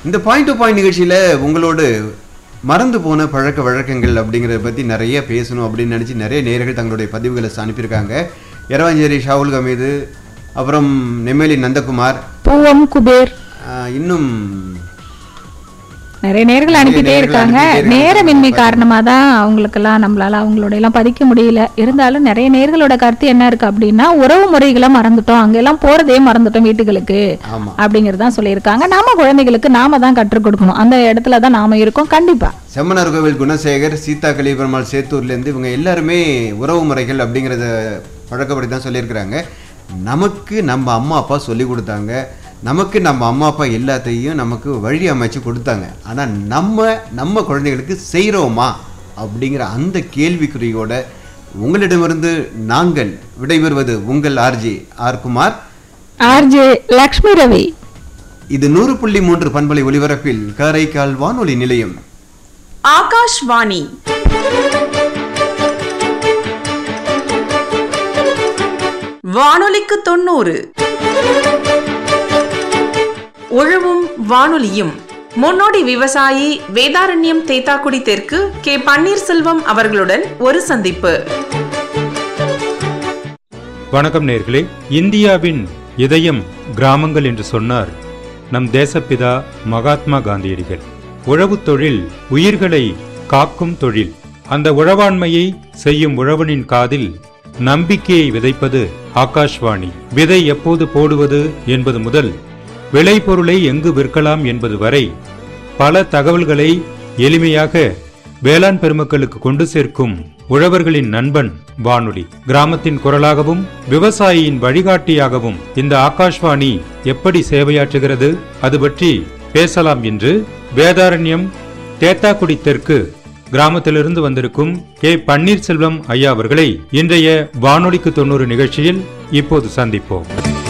இந்த point to point நிகழ்ச்சியில் உங்களோடு மறந்து போன பழக்க வழக்கங்கள் அப்படிங்கிறத பற்றி நிறைய பேசணும் அப்படின்னு நினச்சி நிறைய நேயர்கள் தங்களுடைய பதிவுகளை அனுப்பியிருக்காங்க எரவாஞ்சேரி ஷாவுல் ஹமீது அப்புறம் நெம்மேலி நந்தகுமார் பூவம் குபேர் ஆஹ், இன்னும் நிறைய நேர்கள் அனுப்பிட்டே நேயர்கள் இருக்காங்க அனுப்பிட்டே இருக்காங்க. நேரமின்மை காரணமா தான் அவங்களுக்கெல்லாம் நம்மளால அவங்களோட எல்லாம் பதிக்க முடியல இருந்தாலும் நிறைய நேர்களோட கருத்து என்ன இருக்கு அப்படின்னா உறவு முறைகளை மறந்துட்டோம் அங்க எல்லாம் போறதே மறந்துட்டோம் வீட்டுகளுக்கு ஆமாம் அப்படிங்கறதான் சொல்லியிருக்காங்க நாம குழந்தைகளுக்கு நாம தான் கற்றுக் கொடுக்கணும் அந்த இடத்துல தான் நாம இருக்கோம் கண்டிப்பா செம்மனார் கோவில் குணசேகர் சீதா கலிபெருமாள் சேத்தூர்லேருந்து இவங்க எல்லாருமே உறவு முறைகள் அப்படிங்கிறத பழக்கப்படி தான் சொல்லியிருக்கிறாங்க நமக்கு நம்ம அம்மா அப்பா சொல்லி கொடுத்தாங்க நமக்கு நம்ம அம்மா அப்பா எல்லாத்தையும் நமக்கு வழி அமைச்சு கொடுத்தாங்க ஆனால் நம்ம நம்ம குழந்தைகளுக்கு செய்கிறோமா அப்படிங்கிற அந்த கேள்விக்குறியோட உங்களிடமிருந்து நாங்கள் விடைபெறுவது உங்கள் R J R Kumar R J Lakshmi Ravi இது நூறு புள்ளி மூன்று பண்பலை ஒலிபரப்பில் காரைக்கால் வானொலி நிலையம் ஆகாஷ்வாணி வானொலிக்கு தொண்ணூறு உழவும் வானொலியும் முன்னோடி விவசாயி வேதாரண்யம் தேத்தாக்குடி தெற்கு கே பன்னீர்செல்வம் அவர்களுடன் ஒரு சந்திப்பு வணக்கம் நேர்களே இந்தியாவின் இதயம் கிராமங்கள் என்று சொன்னார் நம் தேசப்பிதா மகாத்மா காந்தியடிகள் உழவுத் தொழில் உயிர்களை காக்கும் தொழில் அந்த உழவாண்மையை செய்யும் உழவனின் காதில் நம்பிக்கையை விதைப்பது ஆகாஷ்வாணி விதை எப்போது போடுவது என்பது முதல் விளைபொருளை எங்கு விற்கலாம் என்பது வரை பல தகவல்களை எளிமையாக வேளாண் பெருமக்களுக்கு கொண்டு சேர்க்கும் உழவர்களின் நண்பன் வானொலி கிராமத்தின் குரலாகவும் விவசாயியின் வழிகாட்டியாகவும் இந்த ஆகாஷ்வாணி எப்படி சேவையாற்றுகிறது அது பற்றி பேசலாம் என்று வேதாரண்யம் தேத்தாக்குடி தெற்கு கிராமத்திலிருந்து வந்திருக்கும் கே பன்னீர்செல்வம் ஐயா அவர்களை இன்றைய வானொலிக்கு தொண்ணூறு நிகழ்ச்சியில் இப்போது சந்திப்போம்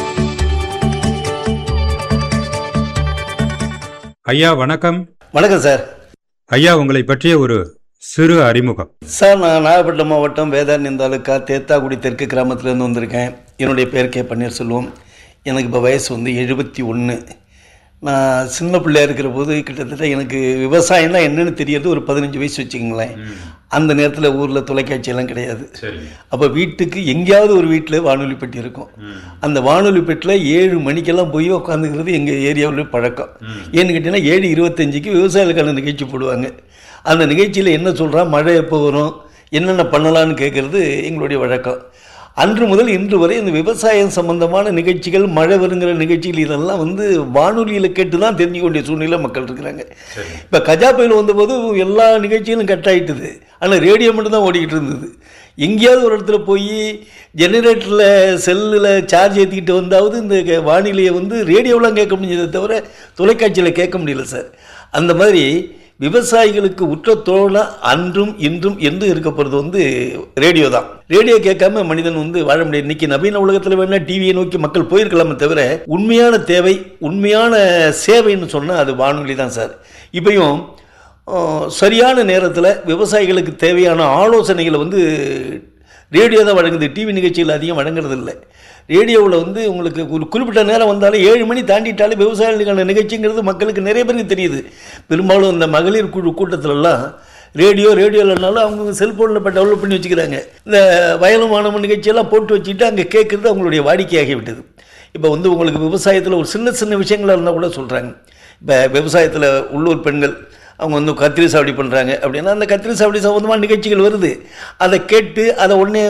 ஐயா வணக்கம் வணக்கம் சார் ஐயா உங்களை பற்றிய ஒரு சிறு அறிமுகம் சார் நான் நாகப்பட்டினம் மாவட்டம் வேதாரண்யம் தாலுக்கா தேத்தாக்குடி தெற்கு கிராமத்துலேருந்து வந்திருக்கேன் என்னுடைய பேர் கே பன்னீர்செல்வம் எனக்கு இப்போ வயசு வந்து எழுபத்தி ஒன்று நான் சின்ன பிள்ளையா இருக்கிற போது கிட்டத்தட்ட எனக்கு விவசாயம்னா என்னன்னு தெரியறது ஒரு பதினஞ்சு வயசு வச்சுக்கோங்களேன் அந்த நேரத்தில் ஊரில் தொலைக்காட்சி எல்லாம் கிடையாது அப்போ வீட்டுக்கு எங்கேயாவது ஒரு வீட்டில் வானொலி பெட்டி இருக்கும் அந்த வானொலி பெட்டியில் ஏழு மணிக்கெல்லாம் போய் உட்காந்துக்கிறது எங்கள் ஏரியாவில் பழக்கம் ஏன்னு கேட்டிங்கன்னா ஏழு இருபத்தஞ்சிக்கு விவசாயிகளுக்கான நிகழ்ச்சி போடுவாங்க அந்த நிகழ்ச்சியில் என்ன சொல்கிறா மழை எப்போ வரும் என்னென்ன பண்ணலான்னு கேட்குறது எங்களுடைய வழக்கம் அன்று முதல் இன்று வரை இந்த விவசாயம் சம்பந்தமான நிகழ்ச்சிகள் மழை வருங்கிற நிகழ்ச்சிகள் இதெல்லாம் வந்து வானொலியில் கேட்டு தான் தெரிஞ்சுக்க வேண்டிய சூழ்நிலை மக்கள் இருக்கிறாங்க இப்போ கஜா புயல் வந்தபோது எல்லா நிகழ்ச்சிகளும் கட் ஆயிட்டுது ஆனால் ரேடியோ மட்டும் தான் ஓடிக்கிட்டு இருந்தது எங்கேயாவது ஒரு இடத்துல போய் ஜெனரேட்டரில் செல்லில் சார்ஜ் ஏற்றிக்கிட்டு வந்தாவது இந்த க- வானிலையை வந்து ரேடியோலாம் கேட்க முடிஞ்சதை தவிர தொலைக்காட்சியில் கேட்க முடியல சார் அந்த மாதிரி விவசாயிகளுக்கு உற்ற தோழா அன்றும் இன்றும் என்று இருக்க போகிறது வந்து ரேடியோ தான் ரேடியோ கேட்காம மனிதன் வந்து வாழ முடியாது இன்னைக்கு நவீன உலகத்தில் வேணா டிவியை நோக்கி மக்கள் போயிருக்கலாமே தவிர உண்மையான தேவை உண்மையான சேவைன்னு சொன்னால் அது வானொலி தான் சார் இப்பயும் அஹ், சரியான நேரத்தில் விவசாயிகளுக்கு தேவையான ஆலோசனைகளை வந்து ரேடியோ தான் வழங்குது டிவி நிகழ்ச்சிகள் அதிகம் வழங்குறது இல்லை ரேடியோவில் வந்து உங்களுக்கு ஒரு குறிப்பிட்ட நேரம் வந்தாலும் ஏழு மணி தாண்டிட்டாலே விவசாயிகளுக்கான நிகழ்ச்சிங்கிறது மக்களுக்கு நிறைய பேருக்கு தெரியுது பெரும்பாலும் இந்த மகளிர் குழு கூட்டத்திலலாம் ரேடியோ ரேடியோ இல்லைனாலும் அவங்க செல்ஃபோனில் இப்போ டெவலப் பண்ணி வச்சுக்கிறாங்க இந்த வயலும் மாணவன் நிகழ்ச்சியெல்லாம் போட்டு வச்சுட்டு அங்கே கேட்குறது அவங்களுடைய வாடிக்கையாகி விட்டது இப்போ வந்து உங்களுக்கு விவசாயத்தில் ஒரு சின்ன சின்ன விஷயங்களாக இருந்தால் கூட சொல்கிறாங்க இப்போ விவசாயத்தில் உள்ளூர் பெண்கள் அவங்க வந்து கத்திரி சாவடி பண்ணுறாங்க அப்படின்னா அந்த கத்திரி சாவடி சம்மந்தமான நிகழ்ச்சிகள் வருது அதை கேட்டு அதை உடனே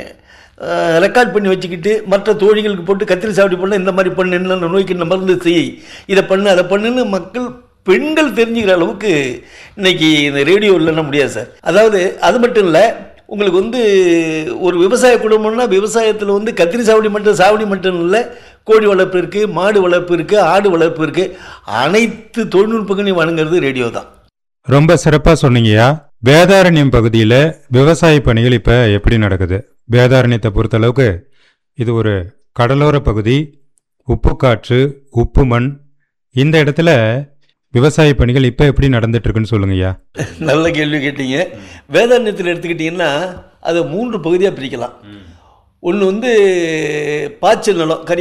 ரெக்கார்ட் பண்ணி வச்சுக்கிட்டு மற்ற தோழிகளுக்கு போட்டு கத்திரி சாவடி பண்ண இந்த மாதிரி பண்ணு இந்த நோய்க்கு இந்த மருந்து செய் இதை பண்ணு அதை பண்ணுன்னு மக்கள் பெண்கள் தெரிஞ்சுக்கிற அளவுக்கு இன்னைக்கு இந்த ரேடியோ இல்லைன்னா முடியாது சார் அதாவது அது மட்டும் இல்லை உங்களுக்கு வந்து ஒரு விவசாய குடும்பம்னா விவசாயத்தில் வந்து கத்திரி சாவடி மட்டும் சாவடி மட்டும் இல்லை கோழி வளர்ப்பு இருக்குது மாடு வளர்ப்பு இருக்குது ஆடு வளர்ப்பு இருக்குது அனைத்து தொழில்நுட்பங்களையும் வழங்குறது ரேடியோ தான் ரொம்ப சிறப்பா சொன்னீங்கய்யா வேதாரண்யம் பகுதியில விவசாய பணிகள் இப்ப எப்படி நடக்குது வேதாரண்யத்தை பொறுத்தளவுக்கு இது ஒரு கடலோர பகுதி உப்பு காற்று உப்பு மண் இந்த இடத்துல விவசாய பணிகள் இப்ப எப்படி நடந்துட்டு இருக்குன்னு சொல்லுங்கய்யா நல்ல கேள்வி கேட்டீங்க வேதாரண்யத்தில் எடுத்துக்கிட்டிங்கன்னா அதை மூன்று பகுதியாக பிரிக்கலாம் ஒன்று வந்து பாய்ச்சல் நிலம் கரி